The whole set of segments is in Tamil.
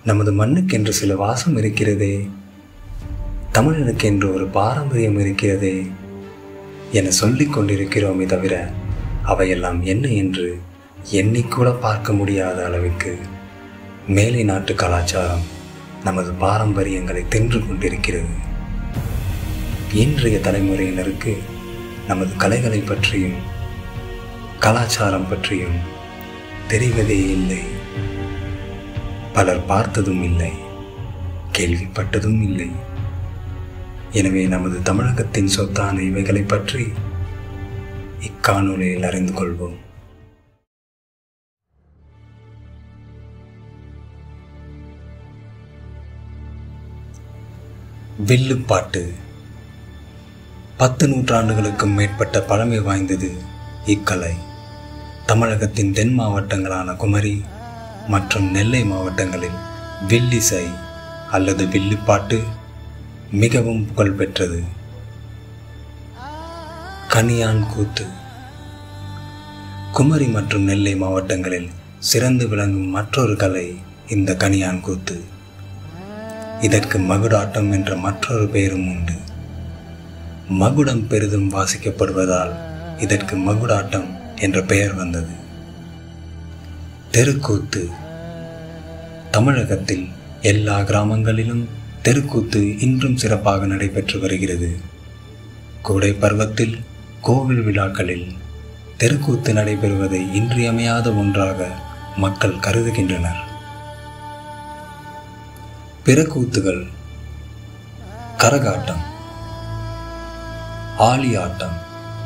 நமது மண்ணுக்கென்று சில வாசம் இருக்கிறதே தமிழனுக்கென்று ஒரு பாரம்பரியம் இருக்கிறதே என சொல்லிக் கொண்டிருக்கிறோமே தவிர அவையெல்லாம் என்ன என்று எண்ணிக்கூட பார்க்க முடியாத அளவுக்கு மேலை நாட்டு கலாச்சாரம் நமது பாரம்பரியங்களை தின்று கொண்டிருக்கிறது இன்றைய தலைமுறையினருக்கு நமது கலைகளை பற்றியும் கலாச்சாரம் பற்றியும் தெரிவதே இல்லை பலர் பார்த்ததும் இல்லை கேள்விப்பட்டதும் இல்லை எனவே நமது தமிழகத்தின் சொத்தான இவைகளை பற்றி இக்காணொலியில் அறிந்து கொள்வோம் வில்லுப்பாட்டு பத்து நூற்றாண்டுகளுக்கும் மேற்பட்ட பழமை வாய்ந்தது இக்கலை தமிழகத்தின் தென் மாவட்டங்களான குமரி மற்றும் நெல்லை மாவட்டங்களில் வில்லிசை அல்லது வில்லுப்பாட்டு மிகவும் புகழ்பெற்றது கனியான் கூத்து குமரி மற்றும் நெல்லை மாவட்டங்களில் சிறந்து விளங்கும் மற்றொரு கலை இந்த கனியான் கூத்து இதற்கு மகுடாட்டம் என்ற மற்றொரு பெயரும் உண்டு மகுடம் பெரிதும் வாசிக்கப்படுவதால் இதற்கு மகுடாட்டம் என்ற பெயர் வந்தது தெருக்கூத்து தமிழகத்தில் எல்லா கிராமங்களிலும் தெருக்கூத்து இன்றும் சிறப்பாக நடைபெற்று வருகிறது கோடை பருவத்தில் கோவில் விழாக்களில் தெருக்கூத்து நடைபெறுவதை இன்றியமையாத ஒன்றாக மக்கள் கருதுகின்றனர் பிற கூத்துகள் கரகாட்டம் ஆலியாட்டம்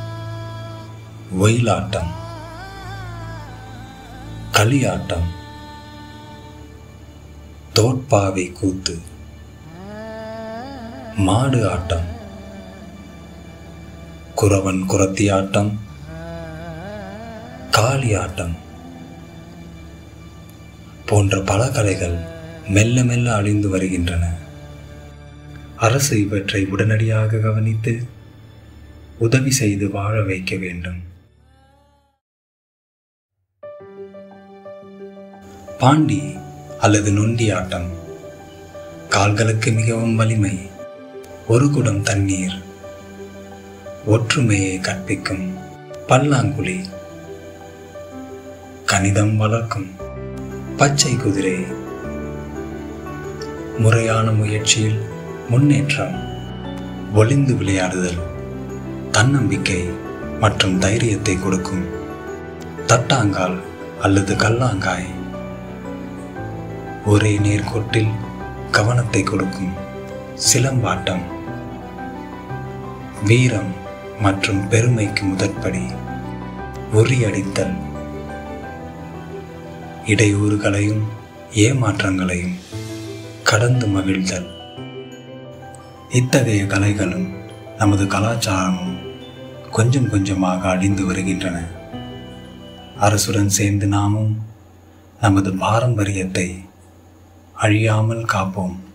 ஒயிலாட்டம் களியாட்டம் தோட்பாவை கூத்து மாடு ஆட்டம் குறவன் குரத்தி ஆட்டம் காளி ஆட்டம் போன்ற பல கலைகள் மெல்ல மெல்ல அழிந்து வருகின்றன அரசு இவற்றை உடனடியாக கவனித்து உதவி செய்து வாழ வைக்க வேண்டும் பாண்டி அல்லது நொண்டி ஆட்டம் கால்களுக்கு மிகவும் வலிமை ஒரு குடம் தண்ணீர் ஒற்றுமையை கற்பிக்கும் பல்லாங்குழி கணிதம் வளர்க்கும் பச்சை குதிரை முறையான முயற்சியில் முன்னேற்றம் ஒளிந்து விளையாடுதல் தன்னம்பிக்கை மற்றும் தைரியத்தை கொடுக்கும் தட்டாங்கால் அல்லது கல்லாங்காய் ஒரே நேர்கோட்டில் கவனத்தை கொடுக்கும் சிலம்பாட்டம் வீரம் மற்றும் பெருமைக்கு முதற்படி உரியடித்தல் இடையூறுகளையும் ஏமாற்றங்களையும் கடந்து மகிழ்தல் இத்தகைய கலைகளும் நமது கலாச்சாரமும் கொஞ்சம் கொஞ்சமாக அழிந்து வருகின்றன அரசுடன் சேர்ந்து நாமும் நமது பாரம்பரியத்தை அழியாமல் காப்போம்